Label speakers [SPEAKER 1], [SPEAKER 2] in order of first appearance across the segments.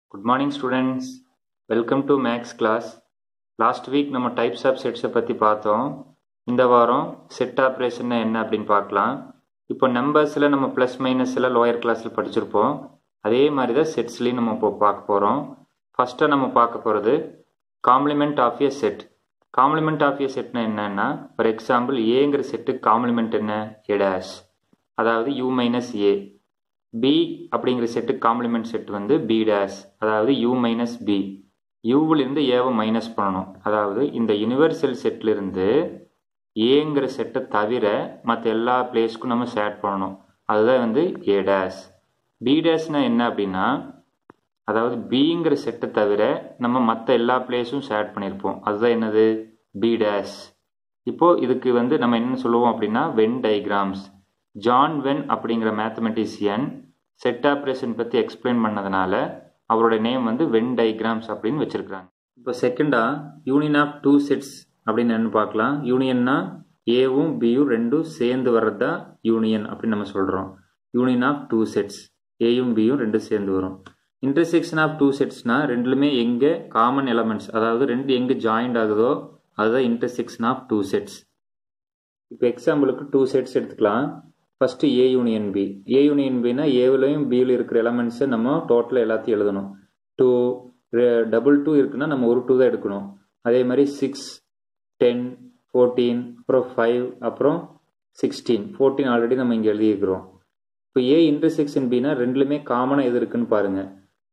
[SPEAKER 1] good morning students welcome to maths class last week நம்ம types of செட்ஸை பற்றி பார்த்தோம் இந்த வாரம் செட் ஆப்ரேஷன் என்ன அப்படின்னு பார்க்கலாம் இப்போ நம்பர்ஸில் நம்ம ப்ளஸ் மைனஸில் லோயர் கிளாஸில் படிச்சிருப்போம் அதே மாதிரி தான் செட்ஸ்லேயும் நம்ம இப்போ பார்க்க போகிறோம் ஃபஸ்ட்டாக நம்ம பார்க்க போகிறது complement of A set complement of A செட்னா என்னன்னா ஃபார் எக்ஸாம்பிள் ஏங்கிற செட்டுக்கு காம்ப்ளிமெண்ட் என்ன ஏ டேஷ் அதாவது யூ மைனஸ் ஏ பி அப்படிங்கிற செட்டுக்கு காம்ப்ளிமெண்ட் செட் வந்து பி டேஷ் அதாவது யூ மைனஸ் பி யூவிலிருந்து ஏவை மைனஸ் பண்ணணும் அதாவது இந்த யுனிவர்சல் செட்லேருந்து ஏங்கிற செட்டை தவிர மற்ற எல்லா பிளேஸ்க்கும் நம்ம சேட் பண்ணணும் அதுதான் வந்து ஏ டேஷ் பி டேஷ்னா என்ன அப்படின்னா அதாவது பிங்கிற செட்டை தவிர நம்ம மற்ற எல்லா பிளேஸும் சேட் பண்ணியிருப்போம் அதுதான் என்னது பி டேஷ் இப்போது இதுக்கு வந்து நம்ம என்ன சொல்லுவோம் அப்படின்னா வென் டயக்ராம்ஸ் ஜான் வென் அப்படிங்கிற மேத்தமெட்டிஷியன் செட் ஆப்ரேஷன் பற்றி எக்ஸ்பிளைன் பண்ணதுனால அவரோட நேம் வந்து வென் டயக்ராம்ஸ் அப்படின்னு வச்சுருக்காங்க இப்போ செகண்டாக யூனியன் ஆஃப் டூ செட்ஸ் அப்படின்னு என்ன பார்க்கலாம் யூனியன்னா ஏவும் பியும் ரெண்டும் சேர்ந்து வர்றது தான் யூனியன் அப்படின்னு நம்ம சொல்கிறோம் யூனியன் ஆஃப் டூ செட்ஸ் ஏயும் பியும் ரெண்டும் சேர்ந்து வரும் இன்டர்செக்ஷன் ஆஃப் டூ செட்ஸ்னால் ரெண்டுலுமே எங்கே காமன் எலமெண்ட்ஸ் அதாவது ரெண்டு எங்கே ஜாயிண்ட் ஆகுதோ அதுதான் இன்டர்செக்ஷன் ஆஃப் டூ செட்ஸ் இப்போ எக்ஸாம்பிளுக்கு டூ செட்ஸ் எடுத்துக்கலாம் first A union B A union பினா ஏவிலையும் பியில் இருக்கிற எலமெண்ட்ஸை நம்ம டோட்டலாக எல்லாத்தையும் எழுதணும் டூ டபுள் டூ இருக்குன்னா நம்ம ஒரு டூ தான் எடுக்கணும் அதே மாதிரி சிக்ஸ் டென் ஃபோர்டீன் அப்புறம் ஃபைவ் அப்புறம் சிக்ஸ்டீன் ஃபோர்டீன் ஆல்ரெடி நம்ம இங்கே எழுதியிருக்கிறோம் இப்போ ஏ இன்டர்செக்ஷன் பினா ரெண்டுலுமே காமனாக எது இருக்குன்னு பாருங்கள்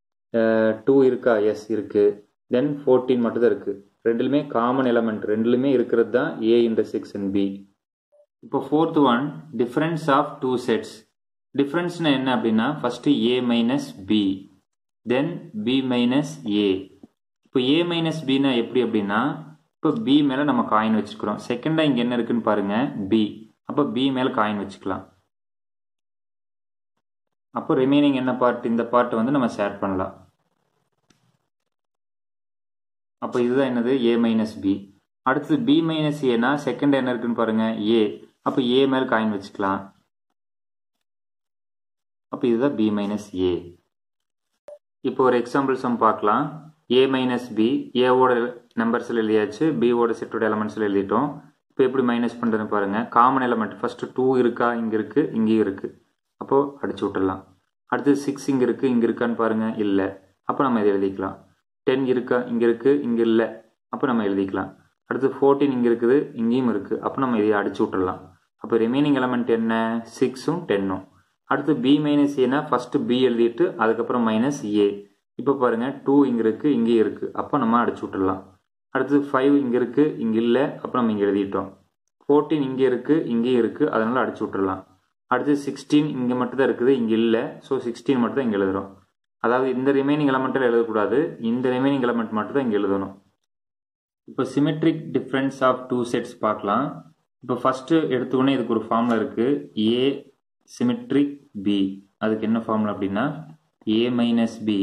[SPEAKER 1] டூ இருக்கா எஸ் இருக்குது தென் ஃபோர்டீன் மட்டும்தான் இருக்குது ரெண்டுலுமே காமன் எலமெண்ட் ரெண்டுலுமே இருக்கிறது தான் ஏ இன்டர்செக்ஷன் பி இப்போ fourth one difference of two sets டிஃப்ரென்ஸ்னா என்ன அப்படின்னா first A minus B then B minus A இப்போ ஏ மைனஸ் பினா எப்படி அப்படின்னா இப்போ பி மேலே நம்ம காயின் வச்சுக்கிறோம் செகண்டாக இங்கே என்ன இருக்குன்னு பாருங்க பி அப்போ பி மேலே காயின் வச்சுக்கலாம் அப்போ ரிமைனிங் என்ன பார்ட் இந்த பார்ட் வந்து நம்ம ஷேர் பண்ணலாம் அப்போ இதுதான் என்னது ஏ மைனஸ் பி அடுத்தது பி மைனஸ் ஏனா செகண்ட் என்ன இருக்குன்னு பாருங்க ஏ அப்போ ஏ மேல் காயின் வச்சுக்கலாம் அப்போ இதுதான் பி மைனஸ் ஏ இப்போ ஒரு எக்ஸாம்பிள் சம் பார்க்கலாம் ஏ மைனஸ் பி ஏவோட நம்பர்ஸில் எழுதியாச்சு பிஓட செட்டோட எலமெண்ட்ஸில் எழுதிட்டோம் இப்போ எப்படி மைனஸ் பண்ணுறதுன்னு பாருங்கள் காமன் எலமெண்ட் ஃபஸ்ட்டு டூ இருக்கா இங்கே இருக்குது இங்கேயும் இருக்குது அப்போது அடிச்சு விட்டுடலாம் அடுத்து சிக்ஸ் இங்கே இருக்குது இங்கே இருக்கான்னு பாருங்கள் இல்லை அப்போ நம்ம இதை எழுதிக்கலாம் டென் இருக்கா இங்கே இருக்குது இங்கே இல்லை அப்போ நம்ம எழுதிக்கலாம் அடுத்து ஃபோர்டீன் இங்கே இருக்குது இங்கேயும் இருக்குது அப்போ நம்ம இதை அடிச்சு விட்டுடலாம் அப்போ ரிமைனிங் எலமெண்ட் என்ன சிக்ஸும் டென்னும் அடுத்து பி மைனஸ் ஏனா ஃபஸ்ட்டு பி எழுதிட்டு அதுக்கப்புறம் மைனஸ் ஏ இப்போ பாருங்கள் டூ இங்கே இருக்குது இங்கேயும் இருக்குது அப்போ நம்ம அடிச்சு விட்டுடலாம் அடுத்து ஃபைவ் இங்கே இருக்குது இங்கே இல்லை அப்போ நம்ம இங்கே எழுதிட்டோம் ஃபோர்டீன் இங்கே இருக்குது இங்கேயும் இருக்குது அதனால் அடிச்சு விட்டுடலாம் அடுத்து சிக்ஸ்டீன் இங்கே மட்டும் தான் இருக்குது இங்கே இல்லை ஸோ சிக்ஸ்டீன் மட்டும் தான் இங்கே எழுதுகிறோம் அதாவது இந்த ரிமைனிங் எலமெண்ட்டில் எழுதக்கூடாது இந்த ரிமைனிங் எலமெண்ட் மட்டும் தான் இங்கே எழுதணும் இப்போ symmetric difference of two sets பார்க்கலாம் இப்போ ஃபஸ்ட்டு எடுத்தோடனே இதுக்கு ஒரு ஃபார்முலா இருக்குது ஏ சிமெட்ரிக் பி அதுக்கு என்ன ஃபார்முலா அப்படின்னா A minus B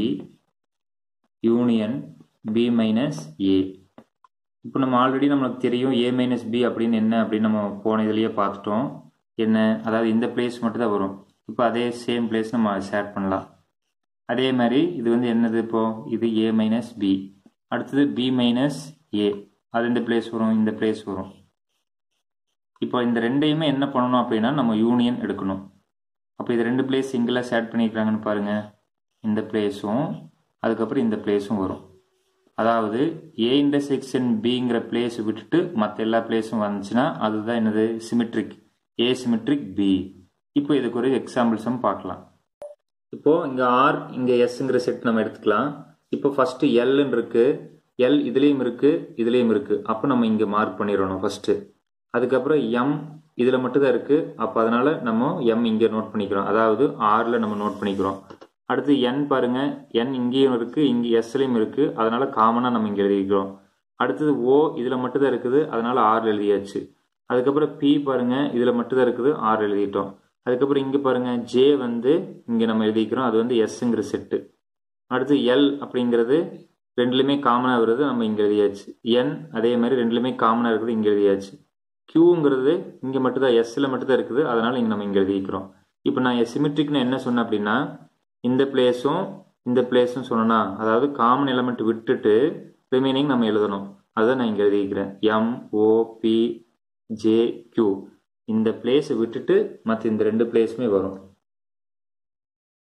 [SPEAKER 1] union B minus A இப்போ நம்ம ஆல்ரெடி நம்மளுக்கு தெரியும் ஏ மைனஸ் பி அப்படின்னு என்ன அப்படின்னு நம்ம போன இதுலேயே பார்த்துட்டோம் என்ன அதாவது இந்த பிளேஸ் மட்டும் தான் வரும் இப்போ அதே சேம் பிளேஸ் நம்ம ஷேர் பண்ணலாம் அதே மாதிரி இது வந்து என்னது இப்போது இது ஏ மைனஸ் பி அடுத்தது பி மைனஸ் ஏ அது இந்த பிளேஸ் வரும் இந்த பிளேஸ் வரும் இப்போ இந்த ரெண்டையுமே என்ன பண்ணணும் அப்படின்னா நம்ம யூனியன் எடுக்கணும் அப்போ இது ரெண்டு பிளேஸ் சிங்கிளாக ஷேட் பண்ணிக்கிறாங்கன்னு பாருங்கள் இந்த பிளேஸும் அதுக்கப்புறம் இந்த பிளேஸும் வரும் அதாவது ஏ இன்டர்செக்ஷன் பிங்கிற பிளேஸ் விட்டுட்டு மற்ற எல்லா பிளேஸும் வந்துச்சுன்னா அதுதான் என்னது சிமெட்ரிக் ஏ சிமெட்ரிக் பி இப்போ இதுக்கு ஒரு எக்ஸாம்பிள்ஸும் பார்க்கலாம் இப்போது இங்கே ஆர் இங்கே எஸ்ங்கிற செட் நம்ம எடுத்துக்கலாம் இப்போ ஃபஸ்ட்டு எல்லுன்னு இருக்குது எல் இதுலேயும் இருக்குது இதுலேயும் இருக்குது அப்போ நம்ம இங்கே மார்க் பண்ணிடணும் ஃபஸ்ட்டு அதுக்கப்புறம் எம் இதில் மட்டும்தான் இருக்குது அப்போ அதனால் நம்ம எம் இங்கே நோட் பண்ணிக்கிறோம் அதாவது ஆரில் நம்ம நோட் பண்ணிக்கிறோம் அடுத்து என் பாருங்கள் என் இங்கேயும் இருக்குது இங்கே எஸ்லேயும் இருக்குது அதனால் காமனாக நம்ம இங்கே எழுதிக்கிறோம் அடுத்தது ஓ இதில் மட்டும்தான் இருக்குது அதனால் ஆறு எழுதியாச்சு அதுக்கப்புறம் பி பாருங்கள் இதில் மட்டும்தான் இருக்குது ஆறு எழுதிட்டோம் அதுக்கப்புறம் இங்கே பாருங்கள் ஜே வந்து இங்கே நம்ம எழுதிக்கிறோம் அது வந்து எஸ்ஸுங்கிற செட்டு அடுத்து எல் அப்படிங்கிறது ரெண்டுலேயுமே காமனாக வருது நம்ம இங்கே எழுதியாச்சு என் அதே மாதிரி ரெண்டுலேயுமே காமனாக இருக்குது இங்கே எழுதியாச்சு கியூங்கிறது இங்கே மட்டும்தான் எஸ்ஸில் மட்டும்தான் இருக்குது அதனால் இங்கே நம்ம இங்கே எழுதிக்கிறோம் இப்போ நான் சிமெட்ரிக்னு என்ன சொன்னேன் அப்படின்னா இந்த பிளேஸும் இந்த பிளேஸ்னு சொன்னோன்னா அதாவது காமன் எலமெண்ட் விட்டுட்டு ரிமைனிங் நம்ம எழுதணும் அதை நான் இங்கே எழுதிக்கிறேன் M O P J Q இந்த பிளேஸை விட்டுட்டு மற்ற இந்த ரெண்டு பிளேஸுமே வரும்